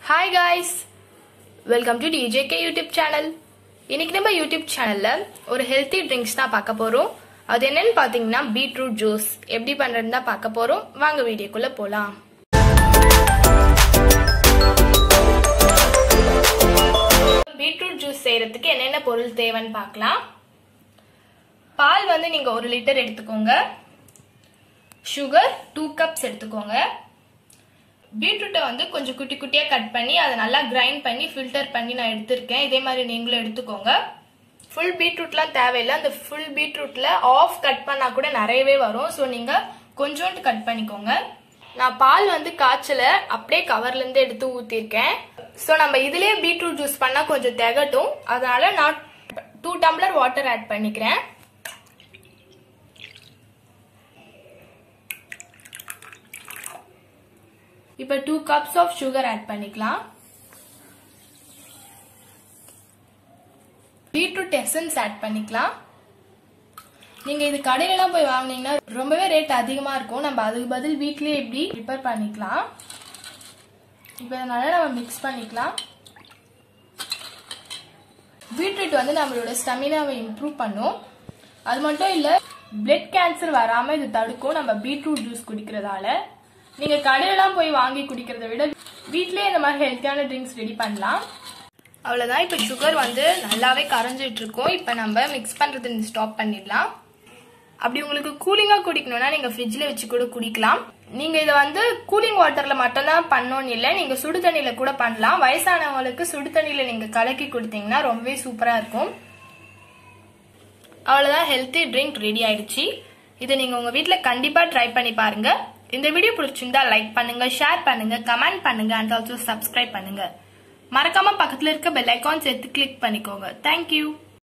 hi guys welcome to DJK YouTube channel இன்னைக்கு நம்ம YouTube சேனல்ல ஒரு ஹெல்த்தி ட்ரிங்க்ஸ் தான் பார்க்க போறோம் அது என்னன்னு பாத்தீங்கன்னா பீட்ரூட் ஜூஸ் எப்படி பண்றதுன்னு தான் பார்க்க போறோம் வாங்க வீடியோக்குள்ள போலாம் பீட்ரூட் ஜூஸ் செய்யறதுக்கு என்னென்ன பொருள் தேவைன்னு பார்க்கலாம் பால் வந்து நீங்க ஒரு லிட்டர் எடுத்துக்கோங்க சுகர் டூ கப்ஸ் எடுத்துக்கோங்க பீட்ரூட்டை வந்து கொஞ்சம் குட்டி குட்டியாக கட் பண்ணி அதை நல்லா கிரைண்ட் பண்ணி ஃபில்டர் பண்ணி நான் எடுத்திருக்கேன் இதே மாதிரி நீங்களும் எடுத்துக்கோங்க ஃபுல் பீட்ரூட்லாம் தேவையில்லை அந்த ஃபுல் பீட்ரூட்டில் ஆஃப் கட் பண்ணால் கூட நிறையவே வரும் ஸோ நீங்கள் கொஞ்சோண்டு கட் பண்ணிக்கோங்க நான் பால் வந்து காய்ச்சல அப்படியே கவர்லேருந்து எடுத்து ஊற்றிருக்கேன் ஸோ நம்ம இதுலேயே பீட்ரூட் ஜூஸ் பண்ணால் கொஞ்சம் திகட்டும் அதனால நான் டூ டம்ளர் வாட்டர் ஆட் பண்ணிக்கிறேன் இப்போ two cups of sugar add பண்ணிக்கலாம் பீட்ரூட் எசன்ஸ் ஆட் பண்ணிக்கலாம் நீங்க இது கடையிலலாம் போய் வாங்குனீங்கன்னா ரொம்பவே ரேட் அதிகமா இருக்கும் நம்ம அதுக்கு பதில் வீட்லயே இப்படி ப்ரிப்பேர் பண்ணிக்கலாம் இப்போ இதனால நம்ம மிக்ஸ் பண்ணிக்கலாம் பீட்ரூட் வந்து நம்மளோட ஸ்டெமினாவை இம்ப்ரூவ் பண்ணும் அது மட்டும் இல்ல பிளட் கேன்சர் வராம இது தடுக்கும் நம்ம பீட்ரூட் ஜூஸ் குடிக்கிறதால நீங்க கடையிலாம் போய் வாங்கி குடிக்கிறத விட வீட்லயே இந்த மாதிரி ஹெல்த்தியான ட்ரிங்க்ஸ் ரெடி பண்ணலாம் அவ்வளவுதான் இப்ப சுகர் வந்து நல்லாவே கரைஞ்சிட்டு இருக்கும் இப்ப நம்ம மிக்ஸ் பண்றது ஸ்டாப் பண்ணிடலாம் அப்படி உங்களுக்கு கூலிங்கா குடிக்கணும்னா நீங்க ஃப்ரிட்ஜ்ல வச்சு கூட குடிக்கலாம் நீங்க இதை வந்து கூலிங் வாட்டர்ல மட்டும்தான் பண்ணணும்னு இல்லை நீங்க சுடு தண்ணியில கூட பண்ணலாம் வயசானவங்களுக்கு சுடு தண்ணியில நீங்க கலக்கி கொடுத்தீங்கன்னா ரொம்பவே சூப்பரா இருக்கும் அவ்வளவுதான் ஹெல்த்தி ட்ரிங்க் ரெடி ஆயிடுச்சு இதை நீங்க உங்க வீட்ல கண்டிப்பா ட்ரை பண்ணி பாருங்க இந்த வீடியோ பிடிச்சிருந்தா லைக் பண்ணுங்க ஷேர் பண்ணுங்க கமெண்ட் பண்ணுங்க அண்ட் ஆல்சோ சப்ஸ்கிரைப் பண்ணுங்க மறக்காம பக்கத்துல இருக்க பெல் ஐக்கான் சேர்த்து கிளிக் பண்ணிக்கோங்க தேங்க்யூ